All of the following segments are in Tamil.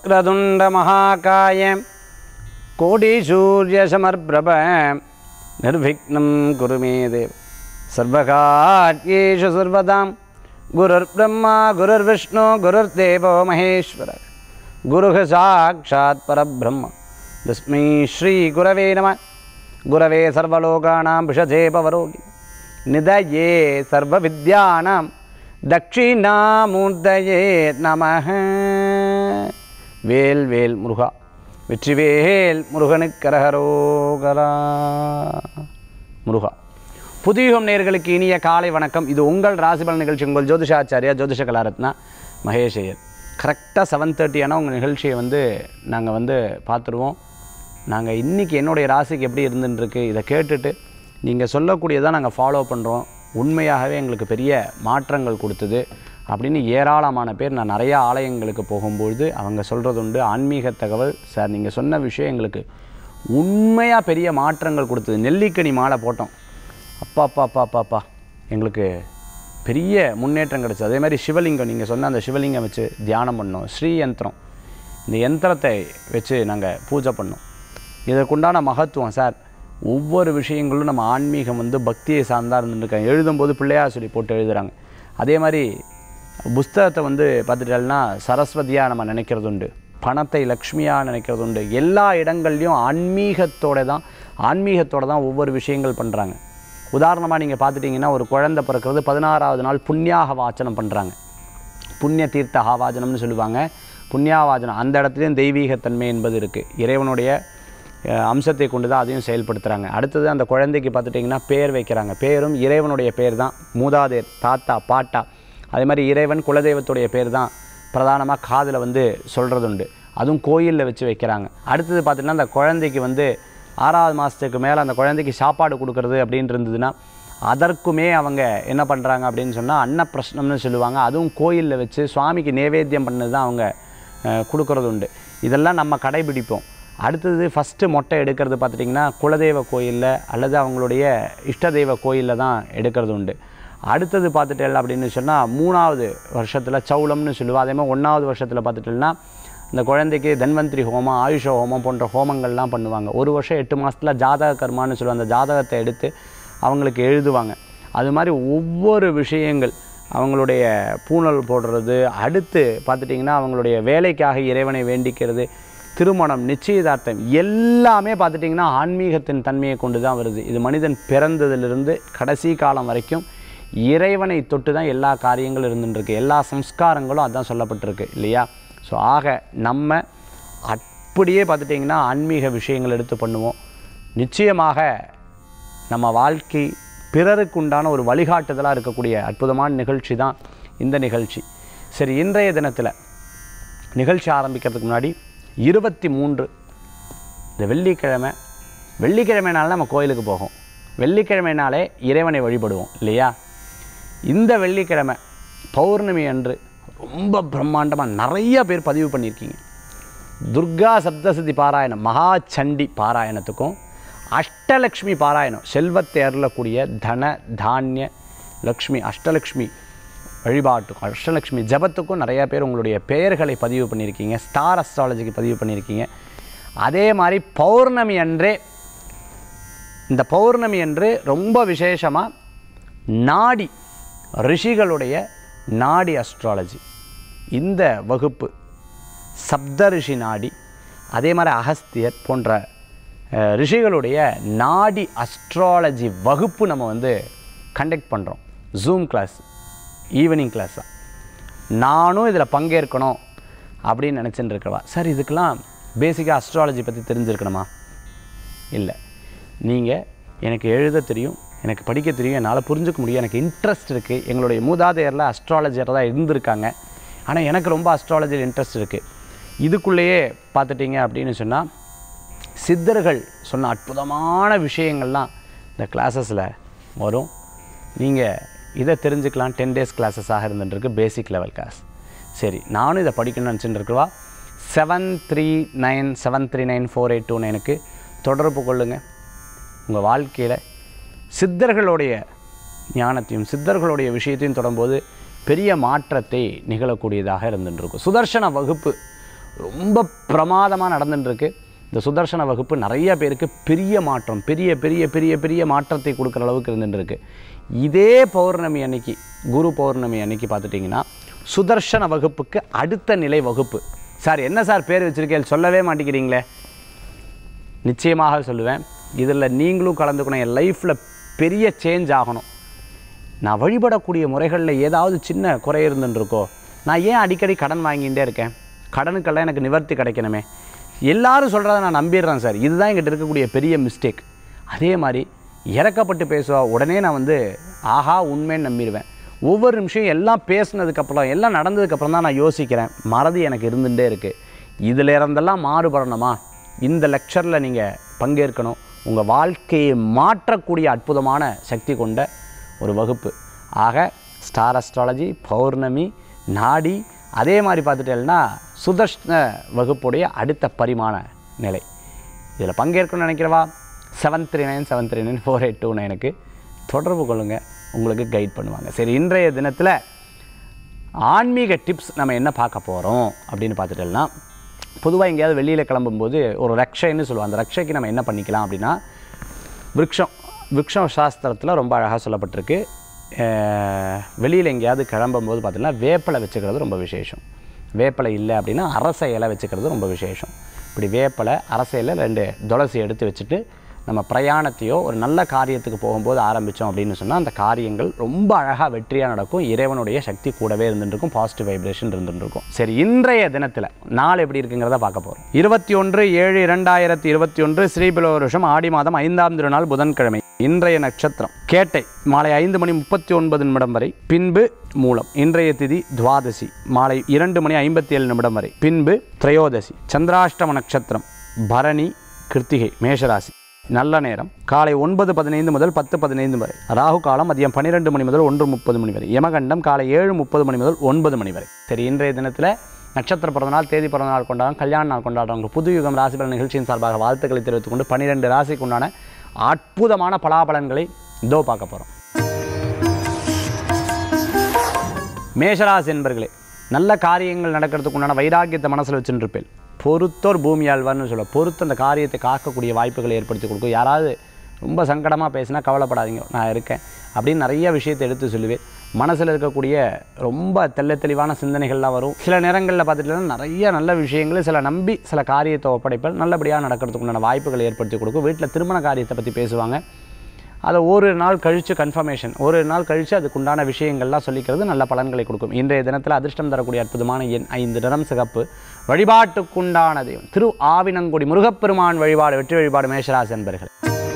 वक्रतुण्डमहाकाय कोटिसूर्यसमर्प्रभ निर्विघ्नं कुरु मे देव सर्वकार्येषु सर्वदां गुरुर्ब्रह्मा गुरुर्विष्णु गुरुर्देवो महेश्वर गुरुः साक्षात् परब्रह्म तस्मै श्रीगुरवे नमः गुरवे सर्वलोकानां विषजे पवरोगि निधये सर्वविद्यानां தட்சிணாமூர்த்தயே நமஹ வேல் வேல் முருகா வெற்றிவேல் முருகனுக்கரகரோகரா முருகா புதியுகம் நேர்களுக்கு இனிய காலை வணக்கம் இது உங்கள் ராசிபலன் நிகழ்ச்சி உங்கள் ஜோதிஷாச்சாரியா ஜோதிஷ கலாரத்னா மகேஷையர் கரெக்டாக செவன் தேர்ட்டியான உங்கள் நிகழ்ச்சியை வந்து நாங்கள் வந்து பார்த்துருவோம் நாங்கள் இன்றைக்கி என்னுடைய ராசிக்கு எப்படி இருந்துருக்கு இதை கேட்டுட்டு நீங்கள் சொல்லக்கூடியதான் நாங்கள் ஃபாலோ பண்ணுறோம் உண்மையாகவே எங்களுக்கு பெரிய மாற்றங்கள் கொடுத்தது அப்படின்னு ஏராளமான பேர் நான் நிறையா ஆலயங்களுக்கு போகும்பொழுது அவங்க சொல்கிறது உண்டு ஆன்மீக தகவல் சார் நீங்கள் சொன்ன விஷயம் எங்களுக்கு உண்மையாக பெரிய மாற்றங்கள் கொடுத்தது நெல்லிக்கனி மாலை போட்டோம் அப்பா அப்பா அப்பா அப்பா அப்பா எங்களுக்கு பெரிய முன்னேற்றம் கிடச்சி அதே மாதிரி சிவலிங்கம் நீங்கள் சொன்ன அந்த சிவலிங்கம் வச்சு தியானம் பண்ணோம் ஸ்ரீ யந்திரம் இந்த யந்திரத்தை வச்சு நாங்கள் பூஜை பண்ணோம் இதற்குண்டான மகத்துவம் சார் ஒவ்வொரு விஷயங்களும் நம்ம ஆன்மீகம் வந்து பக்தியை சார்ந்தா இருந்துருக்காங்க எழுதும்போது பிள்ளையார் சொல்லி போட்டு எழுதுகிறாங்க அதே மாதிரி புஸ்தகத்தை வந்து பார்த்துட்டோம்னா சரஸ்வதியாக நம்ம நினைக்கிறது உண்டு பணத்தை லக்ஷ்மியாக நினைக்கிறது உண்டு எல்லா இடங்கள்லையும் ஆன்மீகத்தோட தான் ஆன்மீகத்தோட தான் ஒவ்வொரு விஷயங்கள் பண்ணுறாங்க உதாரணமாக நீங்கள் பார்த்துட்டிங்கன்னா ஒரு குழந்தை பிறக்கிறது பதினாறாவது நாள் புண்ணியாக வாச்சனம் பண்ணுறாங்க புண்ணிய தீர்த்த ஆவாஜனம்னு சொல்லுவாங்க புண்ணியாவாஜனம் அந்த இடத்துலையும் தெய்வீகத்தன்மை என்பது இருக்குது இறைவனுடைய அஹ், அம்சத்தை கொண்டு தான் அதையும் செயல்படுத்துகிறாங்க அடுத்தது அந்த குழந்தைக்கு பார்த்துட்டிங்கன்னா பேர் வைக்கிறாங்க பேரும் இறைவனுடைய பேர் தான் மூதாதையர் தாத்தா பாட்டா அதே மாதிரி இறைவன் குலதெய்வத்துடைய பேர் தான் பிரதானமாக காதில் வந்து சொல்கிறது உண்டு அதுவும் கோயிலில் வச்சு வைக்கிறாங்க அடுத்தது பார்த்திங்கன்னா அந்த குழந்தைக்கு வந்து ஆறாவது மாதத்துக்கு மேலே அந்த குழந்தைக்கு சாப்பாடு கொடுக்கறது அப்படின்னு இருந்ததுன்னா அதற்குமே அவங்க என்ன பண்ணுறாங்க அப்படின்னு சொன்னால் அன்னப்பிரஷ்னம்னு சொல்லுவாங்க அதுவும் கோயிலில் வச்சு சுவாமிக்கு நேவேத்தியம் பண்ணது தான் அவங்க அஹ், கொடுக்கறது உண்டு இதெல்லாம் நம்ம கடைபிடிப்போம் அடுத்தது ஃபஸ்ட்டு மொட்டை எடுக்கிறது பார்த்துட்டிங்கன்னா குலதெய்வ கோயிலில் அல்லது அவங்களுடைய இஷ்ட தெய்வ கோயிலில் தான் எடுக்கிறது உண்டு அடுத்தது பார்த்துட்டேன் அப்படின்னு சொன்னால் மூணாவது வருஷத்தில் சௌளம்னு சொல்லுவோம் அதே மாதிரி ஒன்றாவது வருஷத்தில் பார்த்துட்டேன்னா இந்த குழந்தைக்கு தன்வந்திரி ஹோமம் ஆயுஷ ஹோமம் போன்ற ஹோமங்கள்லாம் பண்ணுவாங்க ஒரு வருஷம் எட்டு மாதத்தில் ஜாதக கர்மான்னு சொல்லுவாங்க அந்த ஜாதகத்தை எடுத்து அவங்களுக்கு எழுதுவாங்க அது மாதிரி ஒவ்வொரு விஷயங்கள் அவங்களுடைய பூணல் போடுறது அடுத்து பார்த்துட்டிங்கன்னா அவங்களுடைய வேலைக்காக இறைவனை வேண்டிக்கிறது திருமணம் நிச்சயதார்த்தம் எல்லாமே பார்த்துட்டிங்கன்னா ஆன்மீகத்தின் தன்மையை கொண்டு தான் வருது இது மனிதன் பிறந்ததிலிருந்து கடைசி காலம் வரைக்கும் இறைவனை தொட்டு தான் எல்லா காரியங்களும் இருந்துருக்கு எல்லா சம்ஸ்காரங்களும் அதான் சொல்லப்பட்டிருக்கு இல்லையா ஸோ ஆக நம்ம அப்படியே பார்த்துட்டிங்கன்னா ஆன்மீக விஷயங்கள் எடுத்து பண்ணுவோம் நிச்சயமாக நம்ம வாழ்க்கை பிறருக்கு உண்டான ஒரு வழிகாட்டுதலாக இருக்கக்கூடிய அற்புதமான நிகழ்ச்சி தான் இந்த நிகழ்ச்சி சரி இன்றைய தினத்தில் நிகழ்ச்சி ஆரம்பிக்கிறதுக்கு முன்னாடி இருபத்தி மூன்று இந்த வெள்ளிக்கிழமை வெள்ளிக்கிழமைனால நம்ம கோயிலுக்கு போகும் வெள்ளிக்கிழமைனாலே இறைவனை வழிபடுவோம் இல்லையா இந்த வெள்ளிக்கிழமை பௌர்ணமி அன்று ரொம்ப பிரம்மாண்டமாக நிறைய பேர் பதிவு பண்ணியிருக்கீங்க துர்கா சப்தசதி பாராயணம் மகா சண்டி பாராயணத்துக்கும் அஷ்டலக்ஷ்மி பாராயணம் செல்வத்தை அருளக்கூடிய தன தானிய லக்ஷ்மி அஷ்டலக்ஷ்மி வழிபாட்டுக்கும் அஷ்டலக்ஷ்மி ஜபத்துக்கும் நிறைய பேர் உங்களுடைய பெயர்களை பதிவு பண்ணியிருக்கீங்க ஸ்டார் அஸ்ட்ராலஜிக்கு பதிவு பண்ணியிருக்கீங்க அதே மாதிரி பௌர்ணமி அன்றே இந்த பௌர்ணமி அன்று ரொம்ப விசேஷமாக நாடி ரிஷிகளுடைய நாடி அஸ்ட்ராலஜி இந்த வகுப்பு சப்த ரிஷி நாடி அதே மாதிரி அகஸ்தியர் போன்ற அஹ், ரிஷிகளுடைய நாடி அஸ்ட்ராலஜி வகுப்பு நம்ம வந்து கண்டக்ட் பண்ணுறோம் ஜூம் கிளாஸ் ஈவினிங் கிளாஸ் தான் நானும் இதில் பங்கேற்கணும் அப்படின்னு நினச்சிட்டு இருக்கவா சார் இதுக்கெல்லாம் பேசிக்காக அஸ்ட்ராலஜி பற்றி தெரிஞ்சிருக்கணுமா இல்லை நீங்கள் எனக்கு எழுத தெரியும் எனக்கு படிக்க தெரியும் என்னால் புரிஞ்சுக்க முடியும் எனக்கு இன்ட்ரெஸ்ட் இருக்குது எங்களுடைய மூதாதையரில் அஸ்ட்ராலஜர் தான் இருந்திருக்காங்க ஆனால் எனக்கு ரொம்ப அஸ்ட்ராலஜியில் இன்ட்ரெஸ்ட் இருக்குது இதுக்குள்ளேயே பார்த்துட்டீங்க அப்படின்னு சொன்னால் சித்தர்கள் சொன்ன அற்புதமான விஷயங்கள்லாம் இந்த கிளாஸஸில் வரும் நீங்கள் இதை தெரிஞ்சுக்கலாம் டென் டேஸ் கிளாஸஸாக இருந்துட்டுருக்கு பேசிக் லெவல் கிளாஸ் சரி நானும் இதை படிக்கணும்னு நினச்சிட்டு இருக்கவா seven three nine seven three nine four eight two நைனுக்கு தொடர்பு கொள்ளுங்கள் உங்கள் வாழ்க்கையில் சித்தர்களுடைய ஞானத்தையும் சித்தர்களுடைய விஷயத்தையும் தொடரும்போது பெரிய மாற்றத்தை நிகழக்கூடியதாக இருந்துட்டு இருக்கும் சுதர்சன வகுப்பு ரொம்ப பிரமாதமாக நடந்துட்டுருக்கு இந்த சுதர்சன வகுப்பு நிறைய பேருக்கு பெரிய மாற்றம் பெரிய பெரிய பெரிய பெரிய மாற்றத்தை கொடுக்குற அளவுக்கு இருந்துருக்கு இதே பௌர்ணமி அன்னைக்கு குரு பௌர்ணமி அன்னைக்கு பார்த்துட்டிங்கன்னா சுதர்சன வகுப்புக்கு அடுத்த நிலை வகுப்பு சார் என்ன சார் பேர் வச்சுருக்கேன் சொல்லவே மாட்டேங்கிறீங்களே நிச்சயமாக சொல்லுவேன் இதில் நீங்களும் கலந்துக்கணும் என் லைஃப்பில் பெரிய சேஞ்ச் ஆகணும் நான் வழிபடக்கூடிய முறைகளில் ஏதாவது சின்ன குறை இருந்துருக்கோ நான் ஏன் அடிக்கடி கடன் வாங்கிட்டே இருக்கேன் கடனுக்கெல்லாம் எனக்கு நிவர்த்தி கிடைக்கணுமே எல்லாரும் சொல்கிறத நான் நம்பிடுறேன் சார் இதுதான் எங்கிட்ட இருக்கக்கூடிய பெரிய மிஸ்டேக் அதே மாதிரி இறக்கப்பட்டு பேசுவா உடனே நான் வந்து ஆஹா உண்மைன்னு நம்பிடுவேன் ஒவ்வொரு நிமிஷம் எல்லாம் பேசுனதுக்கப்புறம் எல்லாம் நடந்ததுக்கப்புறம் தான் நான் யோசிக்கிறேன் மறதி எனக்கு இருந்துகிட்டே இருக்குது இதில் இருந்தெல்லாம் மாறுபடணுமா இந்த லெக்சரில் நீங்கள் பங்கேற்கணும் உங்கள் வாழ்க்கையை மாற்றக்கூடிய அற்புதமான சக்தி கொண்ட ஒரு வகுப்பு ஆக ஸ்டார் அஸ்ட்ராலஜி பௌர்ணமி நாடி அதே மாதிரி பார்த்துட்டேன்னா சுதர்ஷ்ண வகுப்புடைய அடுத்த பரிமாண நிலை இதில் பங்கேற்கணும்னு நினைக்கிறவா seven three nine seven three nine four eight two நைனுக்கு தொடர்பு கொள்ளுங்கள் உங்களுக்கு கைட் பண்ணுவாங்க சரி இன்றைய தினத்தில் ஆன்மீக டிப்ஸ் நம்ம என்ன பார்க்க போகிறோம் அப்படின்னு பார்த்துட்டோம்னா பொதுவாக எங்கேயாவது வெளியில் கிளம்பும்போது ஒரு ரக்ஷைன்னு சொல்லுவோம் அந்த ரக்ஷைக்கு நம்ம என்ன பண்ணிக்கலாம் அப்படின்னா விருட்சம் விருட்சம் சாஸ்திரத்தில் ரொம்ப அழகாக சொல்லப்பட்டிருக்கு வெளியில் எங்கேயாவது கிளம்பும்போது பார்த்தீங்கன்னா வேப்பலை வச்சுக்கிறது ரொம்ப விசேஷம் வேப்பலை இல்லை அப்படின்னா அரச இலை வச்சுக்கிறது ரொம்ப விசேஷம் இப்படி வேப்பலை அரச இலை ரெண்டு துளசி எடுத்து வச்சுட்டு நம்ம பிரயாணத்தையோ ஒரு நல்ல காரியத்துக்கு போகும்போது ஆரம்பித்தோம் அப்படின்னு சொன்னால் அந்த காரியங்கள் ரொம்ப அழகாக வெற்றியாக நடக்கும் இறைவனுடைய சக்தி கூடவே இருந்துருக்கும் பாசிட்டிவ் வைப்ரேஷன் இருந்துருக்கும் சரி இன்றைய தினத்தில் நாள் எப்படி இருக்குங்கிறத பார்க்க போகிறோம் இருபத்தி ஒன்று ஏழு இரண்டாயிரத்தி இருபத்தி ஒன்று ஸ்ரீபிலோ வருஷம் ஆடி மாதம் ஐந்தாம் திருநாள் புதன்கிழமை இன்றைய நட்சத்திரம் கேட்டை மாலை ஐந்து மணி முப்பத்தி ஒன்பது நிமிடம் வரை பின்பு மூலம் இன்றைய திதி துவாதசி மாலை இரண்டு மணி ஐம்பத்தி ஏழு நிமிடம் வரை பின்பு திரையோதசி சந்திராஷ்டம நட்சத்திரம் பரணி கிருத்திகை மேஷராசி நல்ல நேரம் காலை ஒன்பது பதினைந்து முதல் பத்து பதினைந்து வரை ராகு காலம் மதியம் பன்னிரெண்டு மணி முதல் ஒன்று முப்பது மணி வரை யமகண்டம் காலை ஏழு முப்பது மணி முதல் ஒன்பது மணி வரை சரி இன்றைய தினத்தில் நட்சத்திர பிறந்தநாள் தேதி பிறந்தநாள் கொண்டாடுறோம் கல்யாண நாள் கொண்டாடுறவங்க புது யுகம் ராசிபலன் நிகழ்ச்சியின் சார்பாக வாழ்த்துக்களை தெரிவித்துக் கொண்டு பன்னிரெண்டு ராசிக்கு உண்டான அற்புதமான பலாபலன்களை இதோ பார்க்க போகிறோம் மேஷராசி என்பர்களே நல்ல காரியங்கள் நடக்கிறதுக்கு உண்டான வைராக்கியத்தை மனசில் வச்சுட்டு இருப்பேன் பொறுத்தோர் பூமி ஆழ்வார்னு சொல்ல பொறுத்து அந்த காரியத்தை காக்கக்கூடிய வாய்ப்புகளை ஏற்படுத்தி கொடுக்கும் யாராவது ரொம்ப சங்கடமாக பேசினா கவலைப்படாதீங்க நான் இருக்கேன் அப்படின்னு நிறைய விஷயத்தை எடுத்து சொல்லுவேன் மனசில் இருக்கக்கூடிய ரொம்ப தெள்ள தெளிவான சிந்தனைகள்லாம் வரும் சில நேரங்களில் பார்த்துட்டீங்கன்னா நிறைய நல்ல விஷயங்கள் சில நம்பி சில காரியத்தை ஒப்படைப்பல் நல்லபடியாக நடக்கிறதுக்கு உண்டான வாய்ப்புகளை ஏற்படுத்தி கொடுக்கும் வீட்டில் திருமண காரியத்தை பற்றி பேசுவாங்க அதை ஒரு நாள் கழித்து கன்ஃபர்மேஷன் ஒரு நாள் கழித்து அதுக்குண்டான விஷயங்கள்லாம் சொல்லிக்கிறது நல்ல பலன்களை கொடுக்கும் இன்றைய தினத்தில் அதிர்ஷ்டம் தரக்கூடிய அற்புதமான எண் ஐந்து நிறம் சிகப்பு வழிபாட்டுக்குண்டான தெய்வம் திரு ஆவினங்குடி முருகப்பெருமான் வழிபாடு வெற்றி வழிபாடு மேஷராசி என்பர்கள்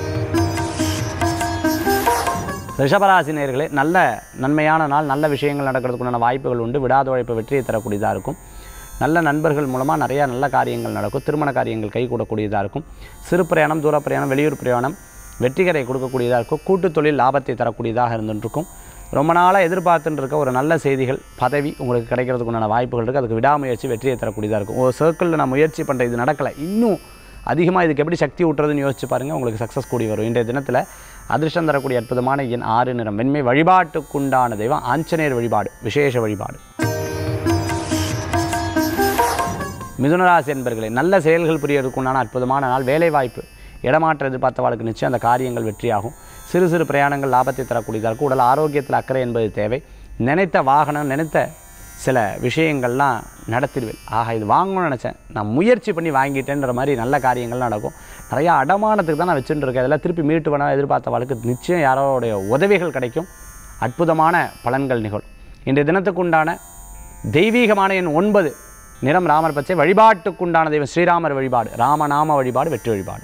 ரிஷபராசி நேயர்களே நல்ல நன்மையான நாள் நல்ல விஷயங்கள் நடக்கிறதுக்குண்டான வாய்ப்புகள் உண்டு விடாத உழைப்பு வெற்றியை தரக்கூடியதாக இருக்கும் நல்ல நண்பர்கள் மூலமாக நிறையா நல்ல காரியங்கள் நடக்கும் திருமண காரியங்கள் கைகூடக்கூடியதாக இருக்கும் சிறு பிரயாணம் தூர பிரயாணம் வெளியூர் பிரயாணம் வெற்றிகரை கொடுக்கக்கூடியதாக இருக்கும் கூட்டு தொழில் லாபத்தை தரக்கூடியதாக இருந்துருக்கும் ரொம்ப நாளாக எதிர்பார்த்துட்டு இருக்க ஒரு நல்ல செய்திகள் பதவி உங்களுக்கு கிடைக்கிறதுக்கு உண்டான வாய்ப்புகள் இருக்குது அதுக்கு விடாமுயற்சி வெற்றியை தரக்கூடியதாக இருக்கும் ஒரு சர்க்கிளில் நான் முயற்சி பண்ணுற இது நடக்கலை இன்னும் அதிகமாக இதுக்கு எப்படி சக்தி ஊட்டுறதுன்னு யோசிச்சு பாருங்கள் உங்களுக்கு சக்ஸஸ் கூடி வரும் இன்றைய தினத்தில் அதிர்ஷ்டம் தரக்கூடிய அற்புதமான எண் ஆறு நிறம் வெண்மை வழிபாட்டுக்குண்டான தெய்வம் ஆஞ்சநேயர் வழிபாடு விசேஷ வழிபாடு மிதுனராசி என்பர்களே நல்ல செயல்கள் புரியறதுக்குண்டான அற்புதமான நாள் வேலைவாய்ப்பு இடமாற்ற எதிர்பார்த்தவாளுக்கு நிச்சயம் அந்த காரியங்கள் வெற்றியாகும் சிறு சிறு பிரயாணங்கள் லாபத்தை தரக்கூடியதாக இருக்கும் உடல் ஆரோக்கியத்தில் அக்கறை என்பது தேவை நினைத்த வாகனம் நினைத்த சில விஷயங்கள்லாம் நடத்திடுவேன் ஆக இது வாங்கணும்னு நினச்சேன் நான் முயற்சி பண்ணி வாங்கிட்டேன்ற மாதிரி நல்ல காரியங்கள் நடக்கும் நிறையா அடமானத்துக்கு தான் நான் வச்சுட்டு இருக்கேன் அதெல்லாம் திருப்பி மீட்டு வேணால் எதிர்பார்த்தவாளுக்கு நிச்சயம் யாரோடைய உதவிகள் கிடைக்கும் அற்புதமான பலன்கள் நிகழும் இன்றைய தினத்துக்கு உண்டான தெய்வீகமான எண் ஒன்பது நிறம் ராமர் பச்சை வழிபாட்டுக்குண்டான தெய்வம் ஸ்ரீராமர் வழிபாடு ராமநாம வழிபாடு வெற்றி வழிபாடு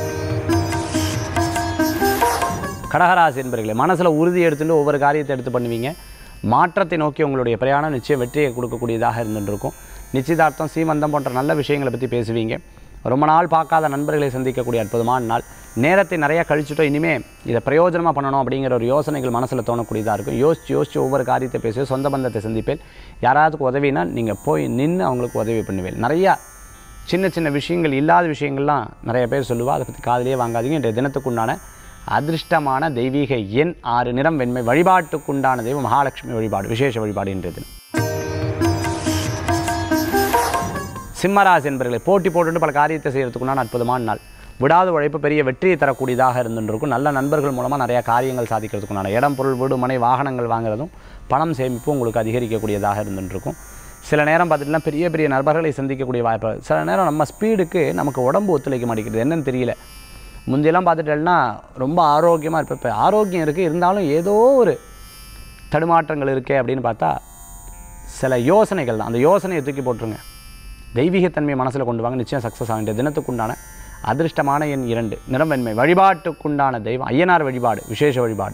கடகராசி என்பர்களே மனசில் உறுதி எடுத்துட்டு ஒவ்வொரு காரியத்தை எடுத்து பண்ணுவீங்க மாற்றத்தை நோக்கி உங்களுடைய பிரயாணம் நிச்சயம் வெற்றியை கொடுக்கக்கூடியதாக இருந்துருக்கும் நிச்சயதார்த்தம் சீமந்தம் போன்ற நல்ல விஷயங்களை பற்றி பேசுவீங்க ரொம்ப நாள் பார்க்காத நண்பர்களை சந்திக்கக்கூடிய அற்புதமான நாள் நேரத்தை நிறையா கழிச்சுட்டோம் இனிமேல் இதை பிரயோஜனமாக பண்ணணும் அப்படிங்கிற ஒரு யோசனைகள் மனசில் தோணக்கூடியதாக இருக்கும் யோசிச்சு யோசிச்சு ஒவ்வொரு காரியத்தை பேசுவேன் சொந்த பந்தத்தை சந்திப்பேன் யாராவதுக்கு உதவினா நீங்கள் போய் நின்று அவங்களுக்கு உதவி பண்ணுவேன் நிறையா சின்ன சின்ன விஷயங்கள் இல்லாத விஷயங்கள்லாம் நிறைய பேர் சொல்லுவா அதை பற்றி காதிலேயே வாங்காதீங்க இன்றைய தினத்துக்குண்டான அதிர்ஷ்டமான தெய்வீக எண் ஆறு நிறம் வெண்மை வழிபாட்டுக்குண்டான தெய்வம் மகாலட்சுமி வழிபாடு விசேஷ வழிபாடு இன்றைய தினம் சிம்மராசி என்பர்களை போட்டி போட்டுட்டு பல காரியத்தை செய்கிறதுக்குண்டான அற்புதமான நாள் விடாத உழைப்பு பெரிய வெற்றியை தரக்கூடியதாக இருந்துருக்கும் நல்ல நண்பர்கள் மூலமாக நிறையா காரியங்கள் சாதிக்கிறதுக்குண்டான இடம் பொருள் வீடு மனை வாகனங்கள் வாங்குறதும் பணம் சேமிப்பும் உங்களுக்கு அதிகரிக்கக்கூடியதாக இருந்துருக்கும் சில நேரம் பார்த்துட்டுனா பெரிய பெரிய நண்பர்களை சந்திக்கக்கூடிய வாய்ப்பு சில நேரம் நம்ம ஸ்பீடுக்கு நமக்கு உடம்பு ஒத்துழைக்க மாட்டேங்குது என்னன்னு தெரியல முந்தையெல்லாம் பார்த்துட்டேன்னா ரொம்ப ஆரோக்கியமாக இருப்பேன் இப்போ ஆரோக்கியம் இருக்குது இருந்தாலும் ஏதோ ஒரு தடுமாற்றங்கள் இருக்கே அப்படின்னு பார்த்தா சில யோசனைகள் தான் அந்த யோசனையை தூக்கி போட்டுருங்க தெய்வீகத்தன்மையை மனசில் கொண்டு வாங்க நிச்சயம் சக்ஸஸ் ஆகின்ற தினத்துக்குண்டான அதிர்ஷ்டமான எண் இரண்டு நிறவெண்மை வழிபாட்டுக்குண்டான தெய்வம் ஐயனார் வழிபாடு விசேஷ வழிபாடு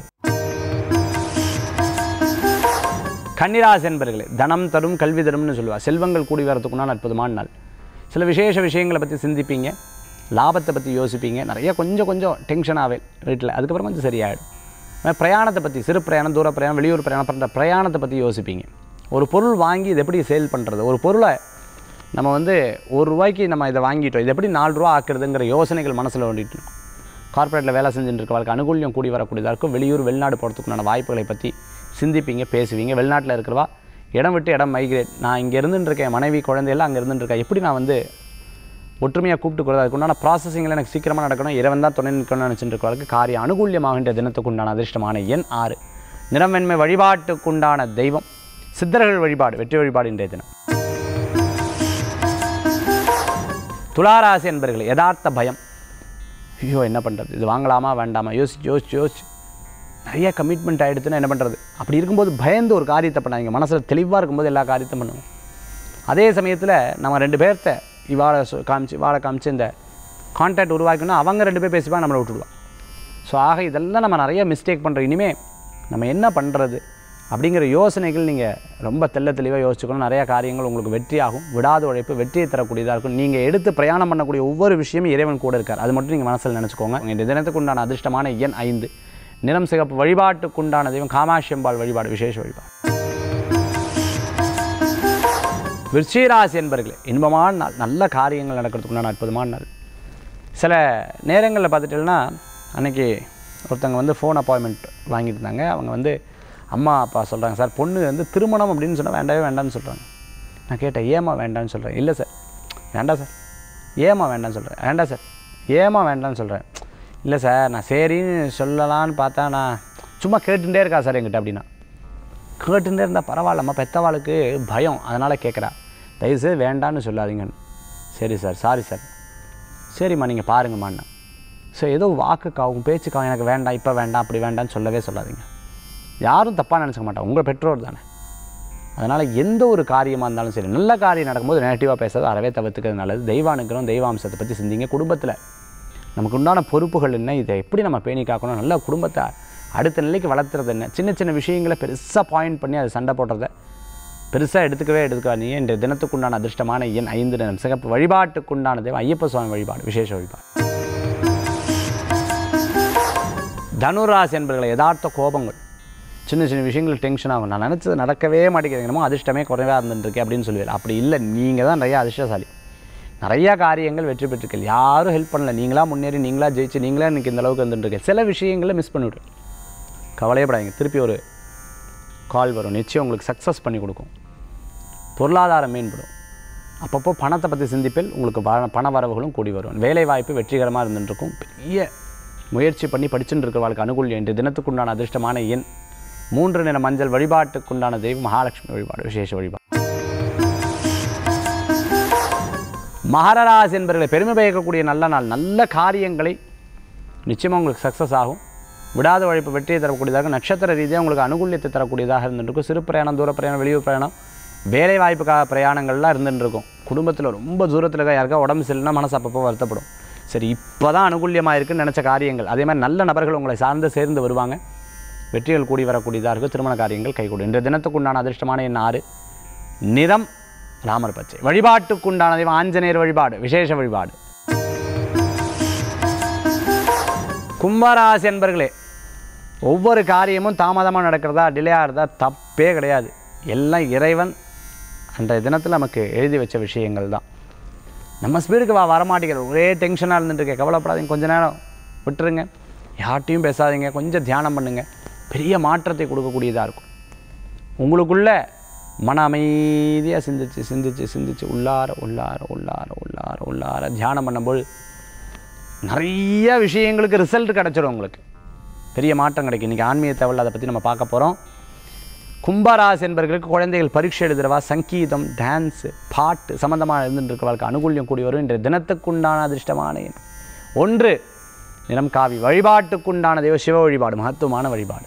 கன்னிராசி என்பர்களே தனம் தரும் கல்வி தரும்னு சொல்லுவா செல்வங்கள் கூடி வரத்துக்குண்டான அற்புதமான நாள் சில விசேஷ விஷயங்களை பற்றி சிந்திப்பீங்க லாபத்தை பற்றி யோசிப்பீங்க நிறைய கொஞ்சம் கொஞ்சம் டென்ஷன் ஆவே வீட்டில் அதுக்கப்புறம் கொஞ்சம் சரியாயிடும் ஆனா பிரயாணத்தை பற்றி சிறு பிரயாணம் தூர பிரயாணம் வெளியூர் பிரயாணம் பண்ணுற பிரயாணத்தை பற்றி யோசிப்பீங்க ஒரு பொருள் வாங்கி இதை எப்படி சேல் பண்ணுறது ஒரு பொருளை நம்ம வந்து ஒரு ரூபாய்க்கு நம்ம இதை வாங்கிட்டோம் இது எப்படி நாலு ரூபா ஆக்குறதுங்கிற யோசனைகள் மனசில் ஓடிட்டு இருக்கும் கார்ப்பரேட்டில் வேலை செஞ்சுட்டு இருக்கவங்களுக்கு அனுகூல்யம் கூடி வரக்கூடியதாக இருக்கும் வெளியூர் வெளிநாடு போகிறதுக்குண்டான வாய்ப்புகளை பற்றி சிந்திப்பீங்க பேசுவீங்க வெளிநாட்டில் இருக்கிறவா இடம் விட்டு இடம் மைக்ரேட் நான் இங்கே இருந்துட்டு இருக்கேன் மனைவி குழந்தையெல்லாம் அங்கே இருந்துட்டு இருக்கேன் எப்படி நான் வந்து ஒற்றுமையாக கூப்பிட்டு கொடுத்து அதுக்குண்டான ப்ராசஸிங்கில் எனக்கு சீக்கிரமாக நடக்கணும் இறைவன் தான் துணை நிற்கணும்னு நினச்சிட்டு இருக்கவங்களுக்கு காரியம் அனுகூல்யமாகின்ற தினத்துக்குண்டான அதிர்ஷ்டமான எண் ஆறு நிறமென்மை வழிபாட்டுக்குண்டான தெய்வம் சித்தர்கள் வழிபாடு வெற்றி வழிபாடு இன்றைய தினம் துளாராசி என்பர்கள் யதார்த்த பயம் ஐயோ என்ன பண்ணுறது இது வாங்கலாமா வேண்டாமா யோசிச்சு யோசிச்சு யோசிச்சு நிறைய கமிட்மெண்ட் ஆகிடுச்சுன்னா என்ன பண்ணுறது அப்படி இருக்கும்போது பயந்து ஒரு காரியத்தை பண்ணாங்க மனசில் தெளிவாக இருக்கும்போது எல்லா காரியத்தையும் பண்ணுவோம் அதே சமயத்தில் நம்ம ரெண்டு பேர்த்த இவாளை சொ- காமிச்சு இவாளை காமிச்சு இந்த கான்டாக்ட் உருவாக்கணும் அவங்க ரெண்டு பேர் பேசிப்பா நம்மளை விட்டுடுவான் ஸோ ஆக இதெல்லாம் நம்ம நிறைய மிஸ்டேக் பண்ணுறோம் இனிமேல் நம்ம என்ன பண்ணுறது அப்படிங்கிற யோசனைகள் நீங்கள் ரொம்ப தெள்ள தெளிவாக யோசிச்சுக்கணும் நிறைய காரியங்கள் உங்களுக்கு வெற்றியாகும் விடாத உழைப்பு வெற்றியை தரக்கூடியதாக இருக்கும் நீங்கள் எடுத்து பிரயாணம் பண்ணக்கூடிய ஒவ்வொரு விஷயமும் இறைவன் கூட இருக்கார் அது மட்டும் நீங்கள் மனசில் நினச்சிக்கோங்க இந்த தினத்துக்கு உண்டான அதிர்ஷ்டமான எண் ஐந்து நிறம் சிகப்பு வழிபாட்டுக்குண்டான தெய்வம் காமாட்சியம்பாள் வழிபாடு விசேஷ வழிபாடு விருச்சிகராசி என்பர்களே இன்பமான நாள் நல்ல காரியங்கள் நடக்கிறதுக்குண்டான அற்புதமான நாள் சில நேரங்களில் பார்த்துட்டீங்கன்னா அன்னைக்கு ஒருத்தங்க வந்து ஃபோன் அப்பாயின்மெண்ட் வாங்கிட்டு இருந்தாங்க அவங்க வந்து அம்மா அப்பா சொல்கிறாங்க சார் பொண்ணு வந்து திருமணம் அப்படின்னு சொன்னால் வேண்டவே வேண்டாம்னு சொல்கிறாங்க நான் கேட்டேன் ஏமா வேண்டாம்னு சொல்கிறேன் இல்லை சார் வேண்டாம் சார் ஏமா வேண்டாம்னு சொல்கிறேன் வேண்டாம் சார் ஏமா வேண்டாம்னு சொல்கிறேன் இல்லை சார் நான் சரின்னு சொல்லலான்னு பார்த்தா நான் சும்மா கேட்டுட்டே இருக்கா சார் என்கிட்ட அப்படின்னா கேட்டுட்டே இருந்தால் பரவாயில்லம்மா பெத்தவாளுக்கு பயம் அதனால் கேட்குறா தயவுசெய்து வேண்டான்னு சொல்லாதீங்கன்னு சரி சார் சாரி சார் சரிம்மா நீங்கள் பாருங்கம்மாண்ணா ஸோ ஏதோ வாக்குக்காகவும் பேச்சுக்காகவும் எனக்கு வேண்டாம் இப்போ வேண்டாம் அப்படி வேண்டாம்னு சொல்லவே சொல்லாதீங்க யாரும் தப்பாக நினச்சிக்க மாட்டாங்க உங்கள் பெற்றோர் தானே அதனால் எந்த ஒரு காரியமாக இருந்தாலும் சரி நல்ல காரியம் நடக்கும்போது நெகட்டிவாக பேசுறது அறவே தவிர்த்துக்கிறது நல்லது தெய்வானுக்கிறோம் தெய்வாம்சத்தை பற்றி சிந்திங்க குடும்பத்தில் நமக்கு உண்டான பொறுப்புகள் என்ன இதை எப்படி நம்ம பேணி காக்கணும் நல்ல குடும்பத்தை அடுத்த நிலைக்கு வளர்த்துறது என்ன சின்ன சின்ன விஷயங்களை பெருசாக பாயிண்ட் பண்ணி அதை சண்டை போடுறத பெருசாக எடுத்துக்கவே எடுத்துக்காதீங்க இன்றைய தினத்துக்குண்டான அதிர்ஷ்டமான எண் ஐந்து நிறம் சிகப்பு வழிபாட்டுக்குண்டான தெய்வம் ஐயப்ப சுவாமி வழிபாடு விசேஷ வழிபாடு தனுராசி என்பர்களை யதார்த்த கோபங்கள் சின்ன சின்ன விஷயங்கள் டென்ஷன் ஆகும் நான் நினச்சது நடக்கவே மாட்டேங்கிறேன் என்னமோ அதிர்ஷ்டமே குறைவாக இருந்துருக்கு அப்படின்னு சொல்லுவேன் அப்படி இல்லை நீங்கள் தான் நிறையா அதிர்ஷ்டசாலி நிறையா காரியங்கள் வெற்றி பெற்றிருக்கீங்க யாரும் ஹெல்ப் பண்ணல நீங்களா முன்னேறி நீங்களா ஜெயிச்சு நீங்களா இன்றைக்கி இந்த அளவுக்கு வந்துட்டுருக்கீங்க சில விஷயங்களை மிஸ் பண்ணிவிடுறேன் கவலையப்படாதீங்க திருப்பி ஒரு கால் வரும் நிச்சயம் உங்களுக்கு சக்ஸஸ் பண்ணி கொடுக்கும் பொருளாதாரம் மேம்படும் அப்பப்போ பணத்தை பற்றி சிந்திப்பில் உங்களுக்கு பண பண வரவுகளும் கூடி வரும் வேலை வாய்ப்பு வெற்றிகரமாக இருந்துருக்கும் பெரிய முயற்சி பண்ணி படிச்சுட்டு இருக்கிறவர்களுக்கு அனுகூல்யம் இன்று தினத்துக்குண்டான அதிர்ஷ்டமான எண் மூன்று நிற மஞ்சள் வழிபாட்டுக்குண்டான தெய்வம் மகாலட்சுமி வழிபாடு விசேஷ வழிபாடு மகரராசி என்பவர்களை பெருமை பயக்கக்கூடிய நல்ல நாள் நல்ல காரியங்களை நிச்சயமாக உங்களுக்கு சக்ஸஸ் ஆகும் விடாத உழைப்பு வெற்றியை தரக்கூடியதாக நட்சத்திர ரீதியாக உங்களுக்கு அனுகூல்யத்தை தரக்கூடியதாக இருந்துருக்கும் சிறு பிரயாணம் தூர பிரயாணம் வெளியூர் பிரயாணம் வேலை வாய்ப்புக்காக பிரயாணங்கள்லாம் இருந்துட்டு இருக்கும் குடும்பத்தில் ரொம்ப தூரத்தில் இருக்க யாருக்கா உடம்பு சரியில்லைனா மனசு அப்பப்போ வருத்தப்படும் சரி இப்போ தான் அனுகூல்யமாக இருக்குன்னு நினச்ச காரியங்கள் அதே மாதிரி நல்ல நபர்கள் உங்களை சார்ந்து சேர்ந்து வருவாங்க வெற்றிகள் கூடி வரக்கூடியதாக இருக்கும் திருமண காரியங்கள் கைகூடும் இன்றைய தினத்துக்குண்டான அதிர்ஷ்டமான எண் ஆறு நிறம் ராமர் பச்சை வழிபாட்டுக்குண்டான தெய்வம் ஆஞ்சநேயர் வழிபாடு விசேஷ வழிபாடு கும்பராசி என்பர்களே ஒவ்வொரு காரியமும் தாமதமாக நடக்கிறதா டிலே ஆகிறதா தப்பே கிடையாது எல்லாம் இறைவன் அன்றைய தினத்தில் நமக்கு எழுதி வச்ச விஷயங்கள் தான் நம்ம ஸ்பீடுக்கு வா வரமாட்டேங்கிறது ஒரே டென்ஷனாக இருந்துட்டு இருக்க கவலைப்படாதீங்க கொஞ்ச நேரம் விட்டுருங்க யார்ட்டையும் பேசாதீங்க கொஞ்சம் தியானம் பண்ணுங்கள் பெரிய மாற்றத்தை கொடுக்கக்கூடியதாக இருக்கும் உங்களுக்குள்ள மன அமைதியாக சிந்திச்சு சிந்திச்சு சிந்திச்சு உள்ளார உள்ளார உள்ளார உள்ளார உள்ளார தியானம் பண்ணும்போது நிறைய விஷயங்களுக்கு ரிசல்ட் கிடச்சிடும் உங்களுக்கு பெரிய மாற்றம் கிடைக்கும் இன்றைக்கி ஆன்மீக தகவல் அதை பற்றி நம்ம பார்க்க போகிறோம் கும்பராசி என்பவர்களுக்கு குழந்தைகள் பரீட்சை எழுதுறவா சங்கீதம் டான்ஸு பாட்டு சம்மந்தமாக இருந்துட்டு இருக்கிறவர்களுக்கு அனுகூல்யம் கூடி வரும் இன்றைய தினத்துக்குண்டான அதிர்ஷ்டமான எண் ஒன்று நிறம் காவி வழிபாட்டுக்குண்டான தெய்வ சிவ வழிபாடு மகத்துவமான வழிபாடு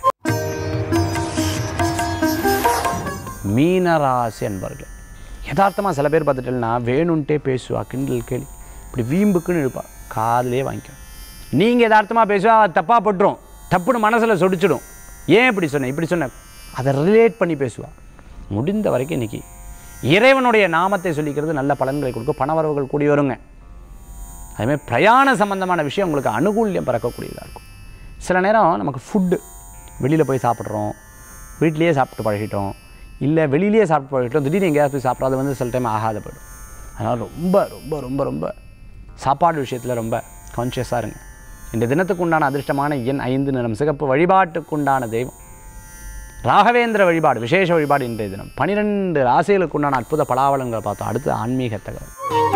மீனராசி என்பவர்கள் யதார்த்தமாக சில பேர் பார்த்துட்டேன்னா வேணும்ன்ட்டே பேசுவா கிண்டல் கேலி இப்படி வீம்புக்குன்னு இருப்பா காதுலயே வாங்கிக்கும் நீங்கள் யதார்த்தமாக பேசுவா தப்பாக பட்டுரும் தப்புன்னு மனசில் சொடிச்சிடும் ஏன் இப்படி சொன்னேன் இப்படி சொன்னேன் அதை ரிலேட் பண்ணி பேசுவா முடிந்த வரைக்கும் இன்னைக்கு இறைவனுடைய நாமத்தை சொல்லிக்கிறது நல்ல பலன்களை கொடுக்கும் பணவரவுகள் கூடி வருங்க அதுமாதிரி பிரயாண சம்பந்தமான விஷயம் உங்களுக்கு அனுகூல்யம் பிறக்கக்கூடியதாக இருக்கும் சில நேரம் நமக்கு ஃபுட்டு வெளியில் போய் சாப்பிட்றோம் வீட்லேயே சாப்பிட்டு பழகிட்டோம் இல்லை வெளியிலேயே சாப்பிட்டு பழகிட்டோம் திடீர்னு எங்கேயாவது போய் சாப்பிட்றோம் அது வந்து சில டைம் ஆகாத போயிடும் அதனால் ரொம்ப ரொம்ப ரொம்ப ரொம்ப சாப்பாடு விஷயத்தில் ரொம்ப கான்ஷியஸாக இருங்க இந்த தினத்துக்கு உண்டான அதிர்ஷ்டமான எண் ஐந்து நிறம் சிகப்பு வழிபாட்டுக்குண்டான தெய்வம் ராகவேந்திர வழிபாடு விசேஷ வழிபாடு இன்றைய தினம் பனிரெண்டு ராசிகளுக்கு உண்டான அற்புத பலாவலங்களை பார்த்தோம் அடுத்து ஆன்மீக தகவல்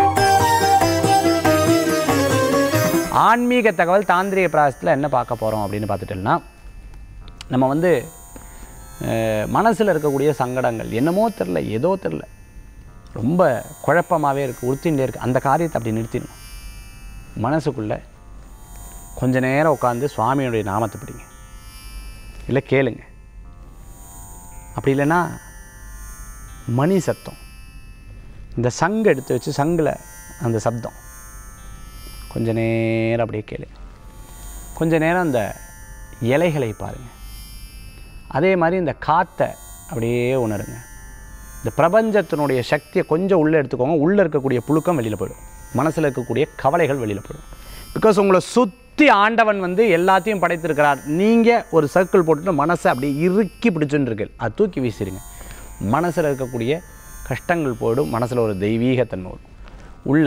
ஆன்மீக தகவல் தாந்திரிக பிராசத்தில் என்ன பார்க்க போகிறோம் அப்படின்னு பார்த்துட்டோம்னா நம்ம வந்து மனசில் இருக்கக்கூடிய சங்கடங்கள் என்னமோ தெரில ஏதோ தெரில ரொம்ப குழப்பமாகவே இருக்குது உறுத்திகிட்டே இருக்குது அந்த காரியத்தை அப்படி நிறுத்திடணும் மனசுக்குள்ளே கொஞ்ச நேரம் உட்காந்து சுவாமியுடைய நாமத்தை பிடிங்க இல்லை கேளுங்க அப்படி இல்லைன்னா மணி சத்தம் இந்த சங்கு எடுத்து வச்சு சங்கில் அந்த சப்தம் கொஞ்ச நேரம் அப்படியே கேளு கொஞ்ச நேரம் அந்த இலைகளை பாருங்கள் அதே மாதிரி இந்த காற்றை அப்படியே உணருங்க இந்த பிரபஞ்சத்தினுடைய சக்தியை கொஞ்சம் உள்ளே எடுத்துக்கோங்க உள்ளே இருக்கக்கூடிய புழுக்கம் வெளியில் போயிடும் மனசில் இருக்கக்கூடிய கவலைகள் வெளியில் போயிடும் பிகாஸ் உங்களை சுற்றி ஆண்டவன் வந்து எல்லாத்தையும் படைத்திருக்கிறார் நீங்கள் ஒரு சர்க்கிள் போட்டுட்டு மனசை அப்படியே இறுக்கி பிடிச்சுன்னு இருக்கு அது தூக்கி வீசிடுங்க மனசில் இருக்கக்கூடிய கஷ்டங்கள் போயிடும் மனசில் ஒரு தெய்வீகத்தன்மை வரும் உள்ள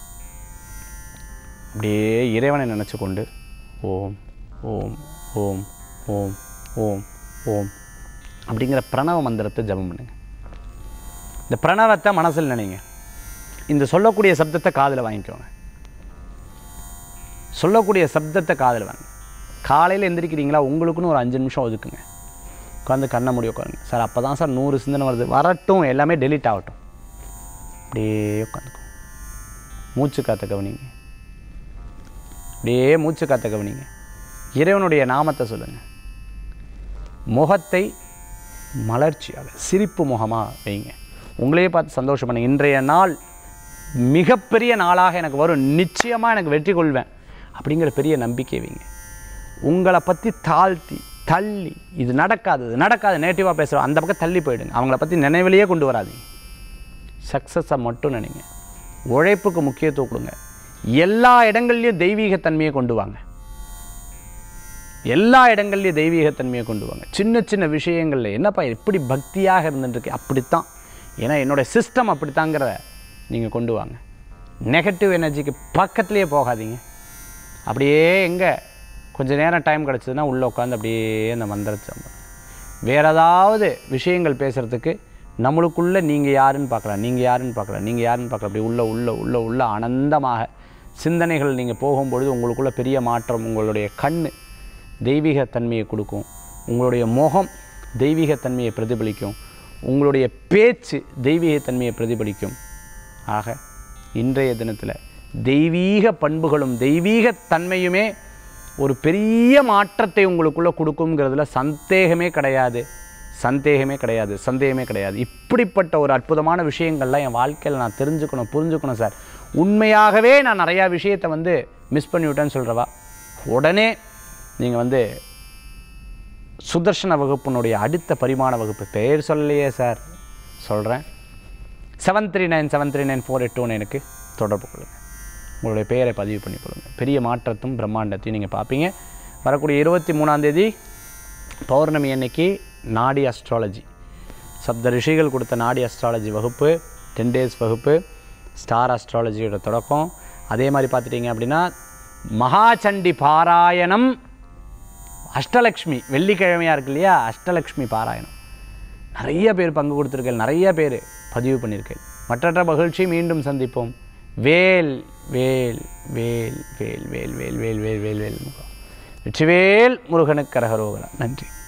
அப்படியே இறைவனை நினச்சி கொண்டு ஓம் ஓம் ஓம் ஓம் ஓம் ஓம் அப்படிங்கிற பிரணவ மந்திரத்தை ஜபம் பண்ணுங்க இந்த பிரணவத்தை மனசில் நினைங்க இந்த சொல்லக்கூடிய சப்தத்தை காதில் வாங்கிக்கோங்க சொல்லக்கூடிய சப்தத்தை காதில் வாங்க காலையில் எந்திரிக்கிறீங்களா உங்களுக்குன்னு ஒரு அஞ்சு நிமிஷம் ஒதுக்குங்க உட்காந்து கண்ணை மூடி உட்காருங்க சார் அப்போ தான் சார் நூறு சிந்தனை வருது வரட்டும் எல்லாமே டெலீட் ஆகட்டும் அப்படியே உட்காந்துக்கோ மூச்சு காத்த கவனிங்க அப்படியே மூச்சு காத்த கவனிங்க இறைவனுடைய நாமத்தை சொல்லுங்கள் முகத்தை மலர்ச்சியாக சிரிப்பு முகமாக வைங்க உங்களையே பார்த்து சந்தோஷம் பண்ணுங்க இன்றைய நாள் மிகப்பெரிய நாளாக எனக்கு வரும் நிச்சயமாக எனக்கு வெற்றி கொள்வேன் அப்படிங்கிற பெரிய நம்பிக்கை வைங்க உங்களை பற்றி தாழ்த்தி தள்ளி இது நடக்காது இது நடக்காது நேட்டிவாக பேசுகிறோம் அந்த பக்கம் தள்ளி போயிடுங்க அவங்கள பற்றி நினைவிலேயே கொண்டு வராதீங்க சக்ஸஸை மட்டும் நினைங்க உழைப்புக்கு முக்கியத்துவம் கொடுங்க எல்லா இடங்கள்லையும் தெய்வீகத்தன்மையை கொண்டு வாங்க எல்லா இடங்கள்லையும் தெய்வீகத்தன்மையை கொண்டு வாங்க சின்ன சின்ன விஷயங்களில் என்னப்பா எப்படி பக்தியாக இருந்துட்டுருக்கு அப்படித்தான் ஏன்னா என்னோடய சிஸ்டம் அப்படித்தாங்கிறத நீங்கள் கொண்டு வாங்க நெகட்டிவ் எனர்ஜிக்கு பக்கத்துலேயே போகாதீங்க அப்படியே எங்கே கொஞ்சம் நேரம் டைம் கிடச்சதுன்னா உள்ளே உட்காந்து அப்படியே அந்த மந்திரத்தை வேறு ஏதாவது விஷயங்கள் பேசுகிறதுக்கு நம்மளுக்குள்ளே நீங்கள் யாருன்னு பார்க்கலாம் நீங்கள் யாருன்னு பார்க்கலாம் நீங்கள் யாருன்னு பார்க்கலாம் அப்படி உள்ள உள்ள உள்ள உள்ள ஆனந்தமாக சிந்தனைகள் நீங்கள் போகும்பொழுது உங்களுக்குள்ள பெரிய மாற்றம் உங்களுடைய கண் தெய்வீகத்தன்மையை கொடுக்கும் உங்களுடைய முகம் தெய்வீகத்தன்மையை பிரதிபலிக்கும் உங்களுடைய பேச்சு தெய்வீகத்தன்மையை பிரதிபலிக்கும் ஆக இன்றைய தினத்தில் தெய்வீக பண்புகளும் தெய்வீகத்தன்மையுமே ஒரு பெரிய மாற்றத்தை உங்களுக்குள்ளே கொடுக்குங்கிறதுல சந்தேகமே கிடையாது சந்தேகமே கிடையாது சந்தேகமே கிடையாது இப்படிப்பட்ட ஒரு அற்புதமான விஷயங்கள்லாம் என் வாழ்க்கையில் நான் தெரிஞ்சுக்கணும் புரிஞ்சுக்கணும் சார் உண்மையாகவே நான் நிறையா விஷயத்தை வந்து மிஸ் பண்ணிவிட்டேன்னு சொல்கிறவா உடனே நீங்கள் வந்து சுதர்ஷன வகுப்பினுடைய அடுத்த பரிமாண வகுப்பு பெயர் சொல்லலையே சார் சொல்கிறேன் seven three nine seven three nine four eight two நைனுக்கு தொடர்பு கொள்ளுங்கள் உங்களுடைய பெயரை பதிவு பண்ணி கொள்ளுங்கள் பெரிய மாற்றத்தும் பிரம்மாண்டத்தையும் நீங்கள் பார்ப்பீங்க வரக்கூடிய இருபத்தி மூணாந்தேதி பௌர்ணமி அன்னைக்கு நாடி அஸ்ட்ராலஜி சப்த ரிஷிகள் கொடுத்த நாடி அஸ்ட்ராலஜி வகுப்பு டென் டேஸ் வகுப்பு ஸ்டார் அஸ்ட்ராலஜியோட தொடக்கம் அதே மாதிரி பார்த்துட்டிங்க அப்படின்னா மகாச்சண்டி பாராயணம் அஷ்டலக்ஷ்மி வெள்ளிக்கிழமையாக இருக்கு இல்லையா அஷ்டலக்ஷ்மி பாராயணம் நிறைய பேர் பங்கு கொடுத்துருக்கேன் நிறைய பேர் பதிவு பண்ணியிருக்கேன் மற்றற்ற மகிழ்ச்சி மீண்டும் சந்திப்போம் வேல் வேல் வேல் வேல் வேல் வேல் வேல் வேல் வேல் வேல் முருகா வெற்றிவேல் முருகனுக்கு கரகரோகரா நன்றி